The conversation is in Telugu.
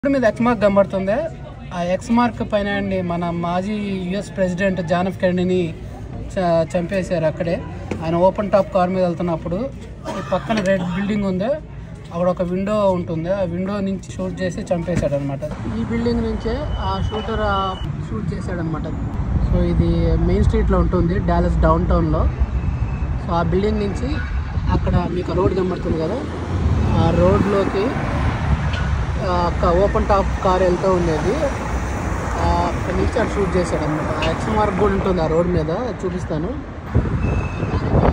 రోడ్డు మీద ఎక్స్ మార్క్ కనబడుతుంది ఆ ఎక్స్ మార్క్ పైన అండి మన మాజీ యుఎస్ ప్రెసిడెంట్ జాన్ ఎఫ్ కెనడీని చ- చంపేశారు అక్కడే ఆయన ఓపెన్ టాప్ కార్ మీద వెళ్తున్నప్పుడు ఈ పక్కన రెడ్ బిల్డింగ్ ఉంది అక్కడ ఒక విండో ఉంటుంది ఆ విండో నుంచి షూట్ చేసి చంపేశాడు అనమాట ఈ బిల్డింగ్ నుంచే ఆ షూటర్ షూట్ చేశాడు అనమాట సో ఇది మెయిన్ స్ట్రీట్లో ఉంటుంది డాలస్ డౌన్ టౌన్లో సో ఆ బిల్డింగ్ నుంచి అక్కడ మీకు రోడ్ కనబడుతుంది కదా ఆ రోడ్లోకి ఓపెన్ టాప్ కార్ వెళ్తూ ఉండేది ఆ, అక్కడి నుంచి అటు షూట్ చేశాడు అనమాట ఎక్స్ మార్క్ కూడా ఉంటుంది ఆ రోడ్ మీద చూపిస్తాను